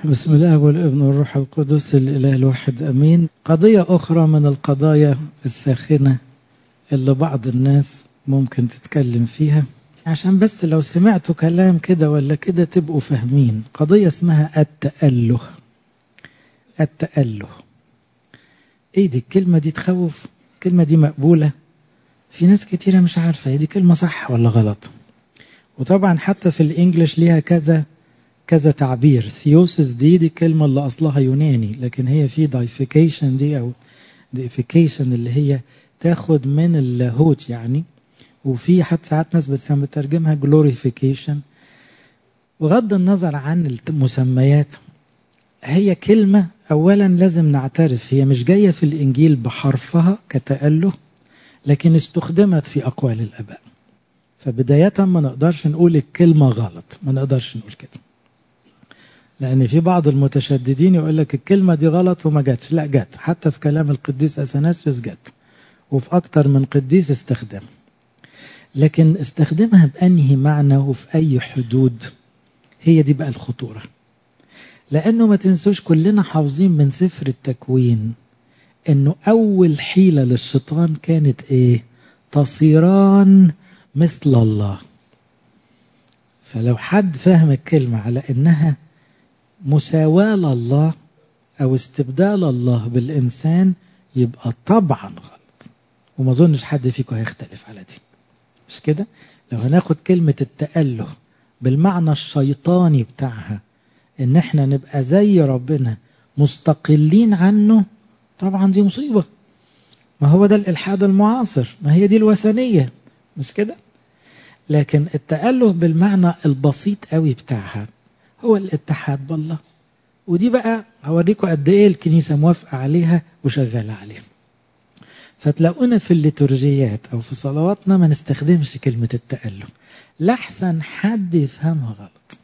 بسم الله والابن والروح القدس الإله الواحد أمين قضية أخرى من القضايا الساخنة اللي بعض الناس ممكن تتكلم فيها عشان بس لو سمعتوا كلام كده ولا كده تبقوا فاهمين قضية اسمها التأله التأله ايه دي الكلمة دي تخوف الكلمة دي مقبولة في ناس كتيرة مش عارفة هي دي كلمة صح ولا غلط وطبعا حتى في الانجليش ليها كذا كذا تعبير ثيوسس دي دي كلمة اللي أصلها يوناني لكن هي في دايفيكيشن دي أو ديفيكيشن اللي هي تاخد من اللاهوت يعني وفي حتى ساعات ناس بتسمى ترجمها جلوريفيكيشن بغض النظر عن المسميات هي كلمة أولا لازم نعترف هي مش جاية في الإنجيل بحرفها كتأله لكن استخدمت في أقوال الآباء فبداية ما نقدرش نقول الكلمة غلط ما نقدرش نقول كده لأن في بعض المتشددين يقول لك الكلمة دي غلط وما جاتش لا جت حتى في كلام القديس أثناسيوس جت وفي أكتر من قديس استخدم لكن استخدمها بأنهي معنى وفي أي حدود هي دي بقى الخطورة لأنه ما تنسوش كلنا حافظين من سفر التكوين أنه أول حيلة للشيطان كانت إيه تصيران مثل الله فلو حد فهم الكلمة على أنها مساواة لله أو استبدال الله بالإنسان يبقى طبعا غلط وما أظنش حد فيكم هيختلف على دي مش كده لو هناخد كلمة التأله بالمعنى الشيطاني بتاعها ان احنا نبقى زي ربنا مستقلين عنه طبعا دي مصيبة ما هو ده الإلحاد المعاصر ما هي دي الوثنية مش كده لكن التأله بالمعنى البسيط قوي بتاعها هو الاتحاد بالله ودي بقى هوريكم قد ايه الكنيسة موافقة عليها وشغالة عليها فتلاقونا في الليتورجيات او في صلواتنا ما نستخدمش كلمة التأله لحسن حد يفهمها غلط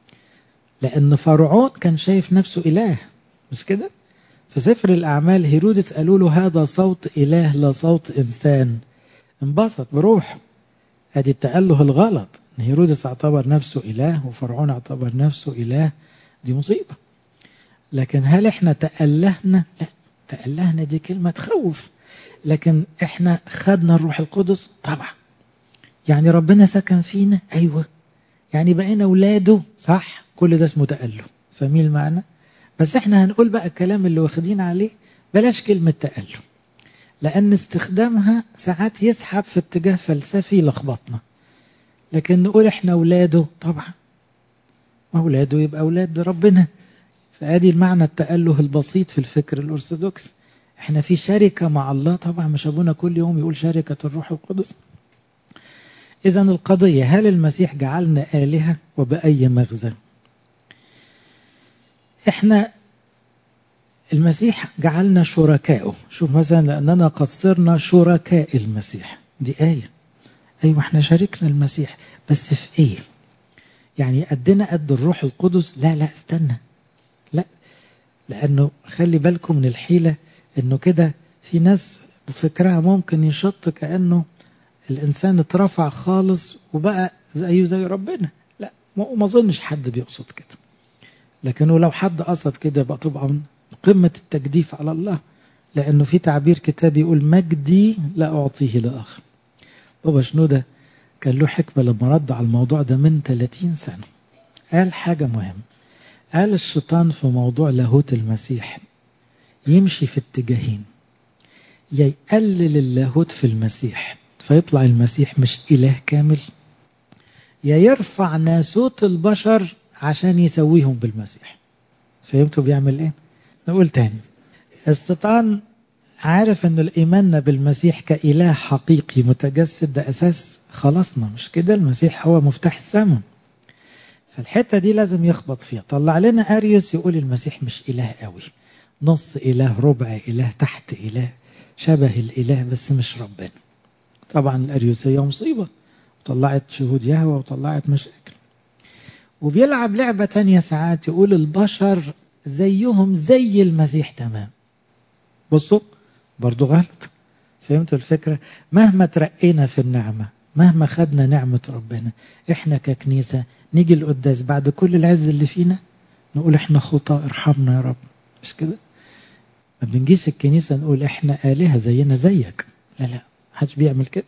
لأن فرعون كان شايف نفسه إله مش كده؟ في سفر الأعمال هيرودس قالوا له هذا صوت إله لا صوت إنسان انبسط بروح ادي التأله الغلط ان هيرودس اعتبر نفسه إله وفرعون اعتبر نفسه إله دي مصيبة لكن هل احنا تألهنا؟ لا تألهنا دي كلمة تخوف لكن احنا خدنا الروح القدس طبعا يعني ربنا سكن فينا ايوه يعني بقينا اولاده صح كل ده اسمه تأله فاهمين المعنى بس احنا هنقول بقى الكلام اللي واخدين عليه بلاش كلمة تأله لأن استخدامها ساعات يسحب في اتجاه فلسفي لخبطنا لكن نقول احنا اولاده طبعا اولاده يبقى اولاد ربنا فادي المعنى التأله البسيط في الفكر الأرثوذكس احنا في شركة مع الله طبعا مش ابونا كل يوم يقول شركة الروح القدس إذا القضية هل المسيح جعلنا آلهة وبأي مغزى احنا المسيح جعلنا شركائه شوف مثلا لأننا قد صرنا شركاء المسيح دي آية أيوة احنا شاركنا المسيح بس في ايه يعني قدنا قد الروح القدس لا لا استنى لا لأنه خلي بالكم من الحيلة انه كده في ناس بفكرها ممكن يشط كأنه الإنسان اترفع خالص وبقى زيه زي ربنا لا وما أظنش حد بيقصد كده لكنه لو حد قصد كده يبقى طبعا قمة التجديف على الله لأنه في تعبير كتابي يقول مجدي لا أعطيه لآخر بابا شنودة كان له حكمة لما رد على الموضوع ده من 30 سنة قال حاجة مهمة قال الشيطان في موضوع لاهوت المسيح يمشي في اتجاهين يا يقلل اللاهوت في المسيح فيطلع المسيح مش إله كامل يا يرفع ناسوت البشر عشان يسويهم بالمسيح فهمتوا بيعمل ايه نقول تاني الشيطان عارف ان الايمان بالمسيح كاله حقيقي متجسد ده اساس خلاصنا مش كده المسيح هو مفتاح السماء فالحته دي لازم يخبط فيها طلع لنا اريوس يقول المسيح مش اله قوي نص اله ربع اله تحت اله شبه الاله بس مش ربنا طبعا الاريوسيه مصيبه طلعت شهود يهوى وطلعت مشاكل وبيلعب لعبة تانية ساعات يقول البشر زيهم زي المسيح تمام بصوا برضو غلط فهمتوا الفكرة مهما ترقينا في النعمة مهما خدنا نعمة ربنا احنا ككنيسة نيجي القداس بعد كل العز اللي فينا نقول احنا خطاء ارحمنا يا رب مش كده ما بنجيش الكنيسة نقول احنا آلهة زينا زيك لا لا محدش بيعمل كده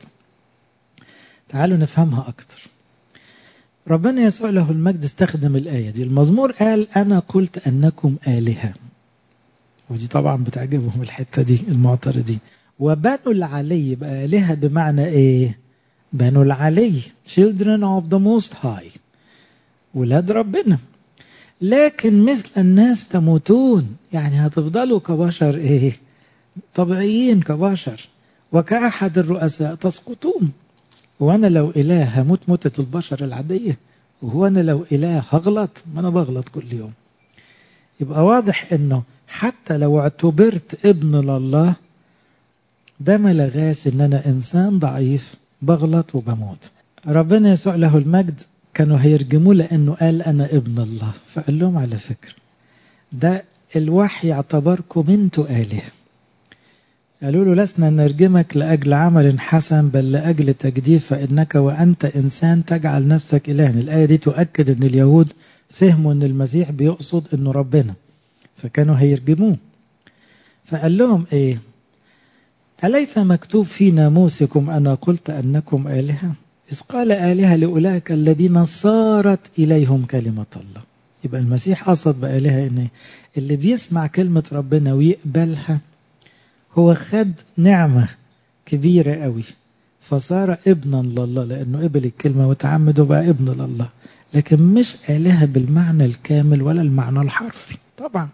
تعالوا نفهمها أكتر ربنا يسوع له المجد استخدم الآية دي المزمور قال أنا قلت أنكم آلهة ودي طبعا بتعجبهم الحتة دي المعترضين وبنو العلي يبقى آلهة بمعنى إيه بنو العلي children of the most high ولاد ربنا لكن مثل الناس تموتون يعني هتفضلوا كبشر ايه طبيعيين كبشر وكأحد الرؤساء تسقطون وانا لو اله هموت موتة البشر العادية وهو انا لو اله هغلط ما انا بغلط كل يوم يبقى واضح انه حتى لو اعتبرت ابن لله ده ما لغاش ان انا انسان ضعيف بغلط وبموت ربنا يسوع له المجد كانوا هيرجموه لأنه قال أنا ابن الله فقال لهم على فكرة ده الوحي اعتبركم انتوا آله قالوا له لسنا نرجمك لأجل عمل حسن بل لأجل تجديد فإنك وأنت إنسان تجعل نفسك إلها الآية دي تؤكد أن اليهود فهموا أن المسيح بيقصد أنه ربنا فكانوا هيرجموه فقال لهم إيه أليس مكتوب في ناموسكم أنا قلت أنكم آلهة إذ قال آلهة لأولئك الذين صارت إليهم كلمة الله يبقى المسيح قصد بآلهة إن اللي بيسمع كلمة ربنا ويقبلها هو خد نعمة كبيرة قوي فصار ابنا لله لأنه قبل الكلمة وتعمد وبقى ابن لله لكن مش آلهة بالمعنى الكامل ولا المعنى الحرفي طبعا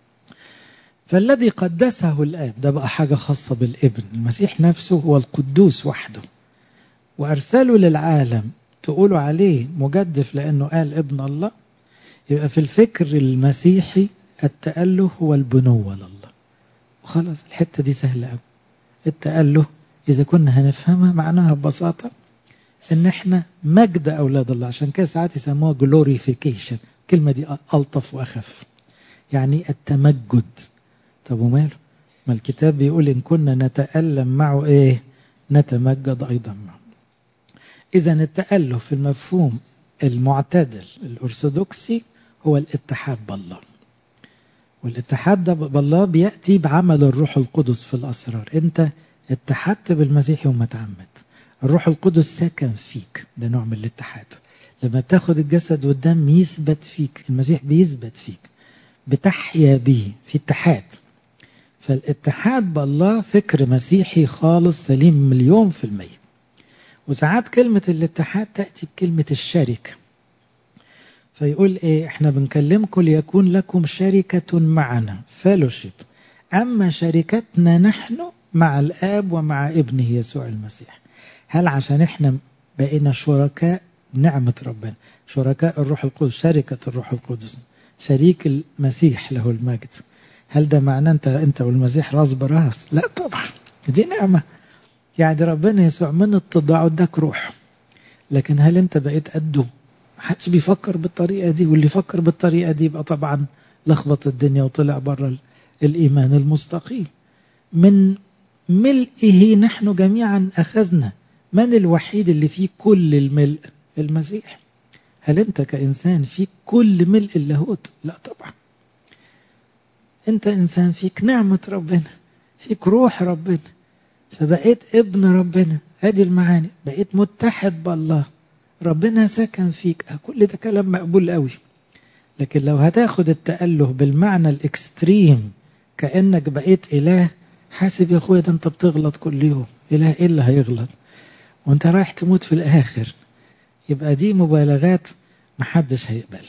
فالذي قدسه الآب ده بقى حاجة خاصة بالابن المسيح نفسه هو القدوس وحده وأرسله للعالم تقولوا عليه مجدف لأنه قال ابن الله يبقى في الفكر المسيحي التأله هو البنوة لله وخلاص الحتة دي سهلة قوي التأله إذا كنا هنفهمها معناها ببساطة إن إحنا مجد أولاد الله عشان كده ساعات يسموها glorification الكلمة دي ألطف وأخف يعني التمجد طب وماله ما الكتاب بيقول إن كنا نتألم معه إيه نتمجد أيضا معه إذا التأله في المفهوم المعتدل الأرثوذكسي هو الاتحاد بالله والاتحاد ده بالله بيأتي بعمل الروح القدس في الأسرار أنت اتحدت بالمسيح يوم ما تعمد الروح القدس سكن فيك ده نوع من الاتحاد لما تاخد الجسد والدم يثبت فيك المسيح بيثبت فيك بتحيا به في اتحاد فالاتحاد بالله فكر مسيحي خالص سليم مليون في المية وساعات كلمة الاتحاد تأتي بكلمة الشركة فيقول ايه احنا بنكلمكم ليكون لكم شركة معنا فيلوشيب اما شركتنا نحن مع الاب ومع ابنه يسوع المسيح هل عشان احنا بقينا شركاء نعمة ربنا شركاء الروح القدس شركة الروح القدس شريك المسيح له المجد هل ده معناه انت انت والمسيح راس براس لا طبعا دي نعمة يعني ربنا يسوع من اتضاعه اداك روح لكن هل انت بقيت قده محدش بيفكر بالطريقة دي واللي يفكر بالطريقة دي يبقى طبعا لخبط الدنيا وطلع بره الإيمان المستقيم من ملئه نحن جميعا أخذنا من الوحيد اللي فيه كل الملء المسيح هل أنت كإنسان فيك كل ملء اللاهوت لا طبعا أنت إنسان فيك نعمة ربنا فيك روح ربنا فبقيت ابن ربنا هذه المعاني بقيت متحد بالله ربنا سكن فيك كل ده كلام مقبول قوي لكن لو هتاخد التأله بالمعنى الاكستريم كأنك بقيت إله حاسب يا أخويا ده أنت بتغلط كل يوم إله إيه اللي هيغلط وأنت رايح تموت في الآخر يبقى دي مبالغات محدش هيقبل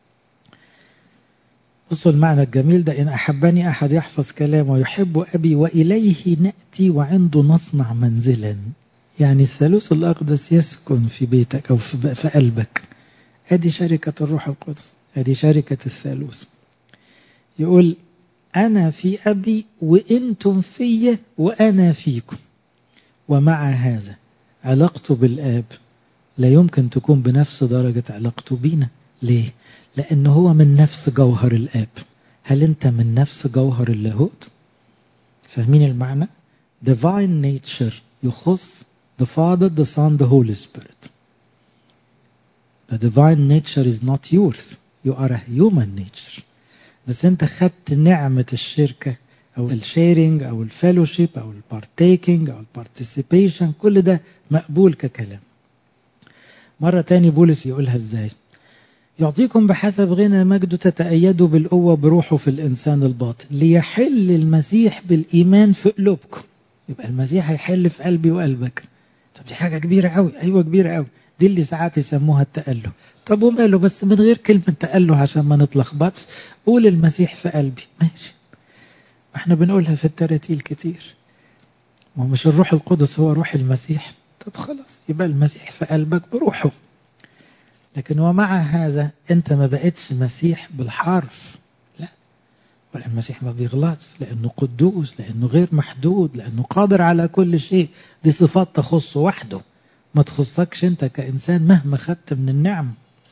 بصوا المعنى الجميل ده إن أحبني أحد يحفظ كلامه ويحب أبي وإليه نأتي وعنده نصنع منزلا يعني الثالوث الأقدس يسكن في بيتك أو في, في قلبك أدي شركة الروح القدس أدي شركة الثالوث يقول أنا في أبي وإنتم في وأنا فيكم ومع هذا علاقته بالآب لا يمكن تكون بنفس درجة علاقته بينا ليه؟ لأنه هو من نفس جوهر الآب هل أنت من نفس جوهر اللاهوت؟ فاهمين المعنى؟ divine nature يخص the Father, the Son, the Holy Spirit. The divine nature is not yours. you are a human nature بس انت خدت نعمة الشركة او الشيرنج او الفellowship او البارتيكينج او البارتيسيبيشن كل ده مقبول ككلام مرة تاني بولس يقولها ازاي يعطيكم بحسب غنى مجده تتأيدوا بالقوة بروحه في الإنسان الباطن ليحل المسيح بالإيمان في قلوبكم يبقى المسيح هيحل في قلبي وقلبك طب دي حاجة كبيرة قوي أيوة كبيرة قوي دي اللي ساعات يسموها التأله طب وماله بس من غير كلمة تأله عشان ما نتلخبطش قول المسيح في قلبي ماشي احنا بنقولها في التراتيل كتير ما هو مش الروح القدس هو روح المسيح طب خلاص يبقى المسيح في قلبك بروحه لكن ومع هذا انت ما بقتش مسيح بالحرف لا والمسيح ما بيغلطش لانه قدوس لانه غير محدود لانه قادر على كل شيء دي صفات تخصه وحده ما تخصكش انت كانسان مهما خدت من النعم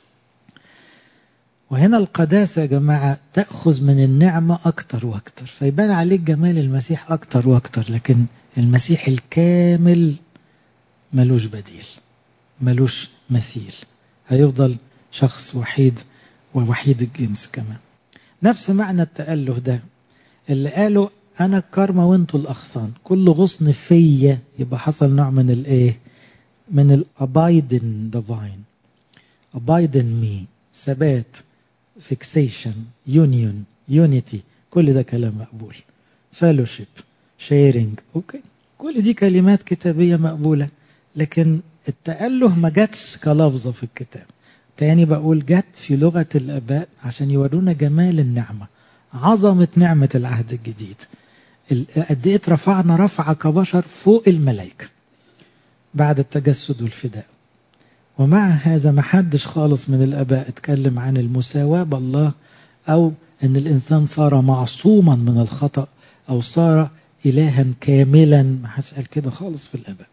وهنا القداسة يا جماعة تأخذ من النعمة أكتر وأكتر فيبان عليك جمال المسيح أكتر وأكتر لكن المسيح الكامل ملوش بديل ملوش مثيل هيفضل شخص وحيد ووحيد الجنس كمان نفس معنى التأله ده اللي قالوا أنا الكرمة وانتوا الأغصان كل غصن فيا يبقى حصل نوع من الإيه من الابايدن ديفاين abide مي ثبات fixation union unity كل ده كلام مقبول fellowship sharing اوكي كل دي كلمات كتابية مقبولة لكن التأله ما جاتش كلفظة في الكتاب تاني بقول جت في لغة الآباء عشان يورونا جمال النعمة عظمة نعمة العهد الجديد قد ايه رفعنا رفعة كبشر فوق الملائكة بعد التجسد والفداء ومع هذا ما حدش خالص من الآباء اتكلم عن المساواة بالله أو أن الإنسان صار معصوما من الخطأ أو صار إلها كاملا ما حدش قال كده خالص في الآباء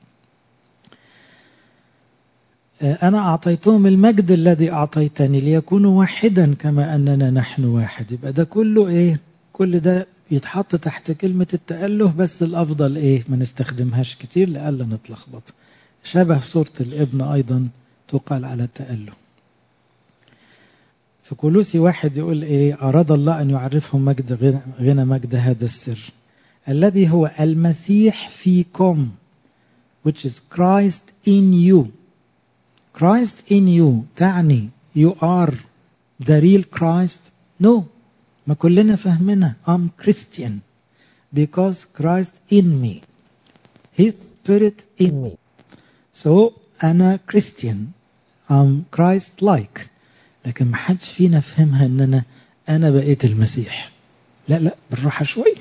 أنا أعطيتهم المجد الذي أعطيتني ليكونوا واحدا كما أننا نحن واحد يبقى ده كله إيه كل ده يتحط تحت كلمة التأله بس الأفضل إيه ما نستخدمهاش كتير لألا نتلخبط شبه صورة الابن أيضا تقال على التأله في كولوسي واحد يقول إيه أراد الله أن يعرفهم مجد غنى مجد هذا السر الذي هو المسيح فيكم which is Christ in you Christ in you تعني you are the real Christ no ما كلنا فهمنا I'm Christian because Christ in me His Spirit in me so أنا Christian I'm Christ like لكن ما حدش فينا فهمها ان انا انا بقيت المسيح لا لا بالراحة شوي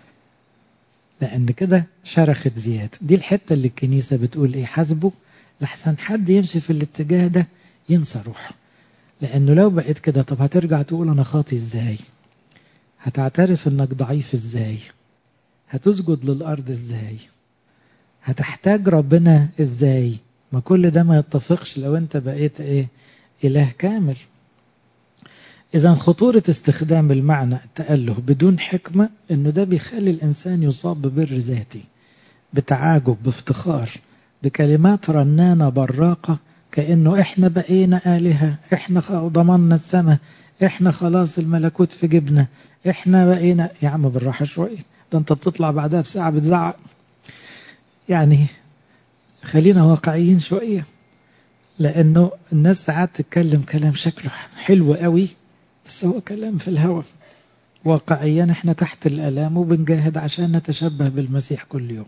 لان كده شرخت زيادة دي الحتة اللي الكنيسة بتقول ايه حاسبه لحسن حد يمشي في الاتجاه ده ينسى روحه لانه لو بقيت كده طب هترجع تقول انا خاطي ازاي هتعترف انك ضعيف ازاي هتسجد للارض ازاي هتحتاج ربنا ازاي ما كل ده ما يتفقش لو انت بقيت ايه اله كامل اذا خطورة استخدام المعنى التأله بدون حكمة انه ده بيخلي الانسان يصاب ببر ذاتي بتعاجب بافتخار بكلمات رنانة براقة كأنه احنا بقينا آلهة احنا ضمننا السماء احنا خلاص الملكوت في جبنا احنا بقينا يا عم بالراحة شوية ده انت بتطلع بعدها بساعة بتزعق يعني خلينا واقعيين شوية لأنه الناس ساعات تتكلم كلام شكله حلو قوي بس هو كلام في الهوى واقعيا احنا تحت الألام وبنجاهد عشان نتشبه بالمسيح كل يوم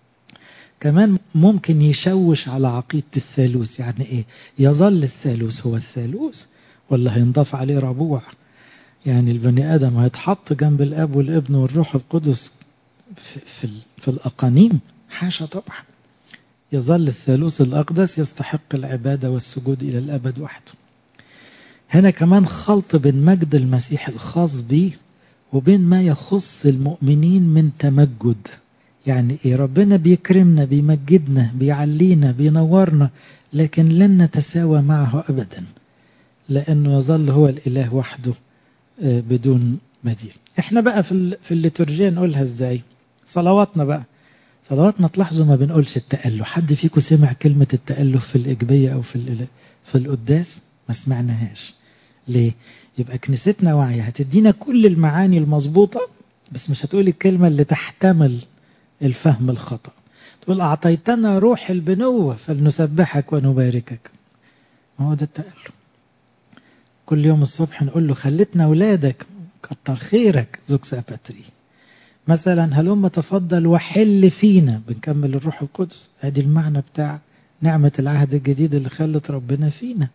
كمان ممكن يشوش على عقيدة الثالوث يعني ايه يظل الثالوث هو الثالوث ولا هينضاف عليه ربوع يعني البني آدم هيتحط جنب الأب والابن والروح القدس في, في, في الأقانيم حاشا طبعا يظل الثالوث الأقدس يستحق العبادة والسجود إلى الأبد وحده هنا كمان خلط بين مجد المسيح الخاص به وبين ما يخص المؤمنين من تمجد يعني إيه ربنا بيكرمنا بيمجدنا بيعلينا بينورنا لكن لن نتساوى معه أبدا لأنه يظل هو الإله وحده بدون بديل احنا بقى في في الليتورجية نقولها ازاي صلواتنا بقى صلواتنا تلاحظوا ما بنقولش التأله حد فيكم سمع كلمة التأله في الإجبية أو في في القداس ما سمعناهاش ليه؟ يبقى كنيستنا واعية هتدينا كل المعاني المظبوطة بس مش هتقول الكلمة اللي تحتمل الفهم الخطأ تقول أعطيتنا روح البنوة فلنسبحك ونباركك ما هو ده التألم كل يوم الصبح نقول له خلتنا أولادك كتر خيرك زوكس أباتري مثلا هلم تفضل وحل فينا بنكمل الروح القدس ادي المعنى بتاع نعمة العهد الجديد اللي خلت ربنا فينا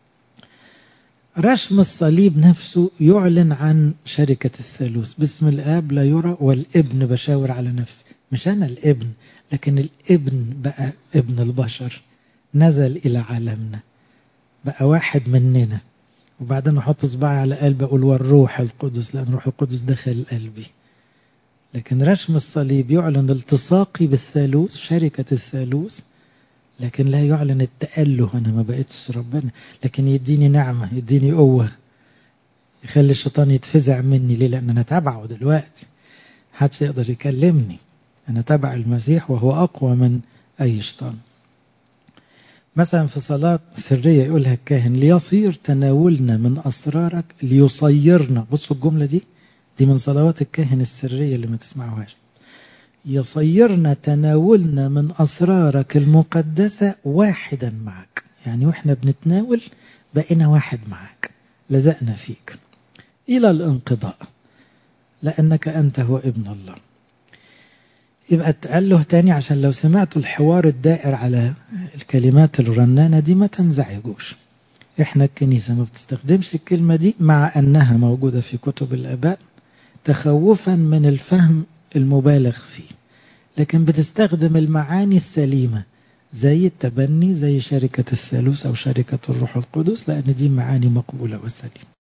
رسم الصليب نفسه يعلن عن شركة الثالوث باسم الآب لا يرى والابن بشاور على نفسي مش أنا الابن لكن الابن بقى ابن البشر نزل إلى عالمنا بقى واحد مننا وبعدين أحط صباعي على قلبي أقول والروح القدس لأن روح القدس دخل قلبي لكن رسم الصليب يعلن التصاقي بالثالوث شركة الثالوث لكن لا يعلن التأله أنا ما بقتش ربنا لكن يديني نعمة يديني قوة يخلي الشيطان يتفزع مني ليه لأن أنا تبعه دلوقتي محدش يقدر يكلمني أنا تبع المسيح وهو أقوى من أي شيطان مثلا في صلاة سرية يقولها الكاهن ليصير تناولنا من أسرارك ليصيرنا بصوا الجملة دي دي من صلوات الكاهن السرية اللي ما تسمعوهاش يصيرنا تناولنا من أسرارك المقدسة واحدا معك يعني وإحنا بنتناول بقينا واحد معك لزقنا فيك إلى الانقضاء لأنك أنت هو ابن الله يبقى التأله تاني عشان لو سمعتوا الحوار الدائر على الكلمات الرنانة دي ما تنزعجوش احنا الكنيسة ما بتستخدمش الكلمة دي مع أنها موجودة في كتب الآباء تخوفا من الفهم المبالغ فيه لكن بتستخدم المعاني السليمة زي التبني زي شركة الثالوث أو شركة الروح القدس لأن دي معاني مقبولة وسليمة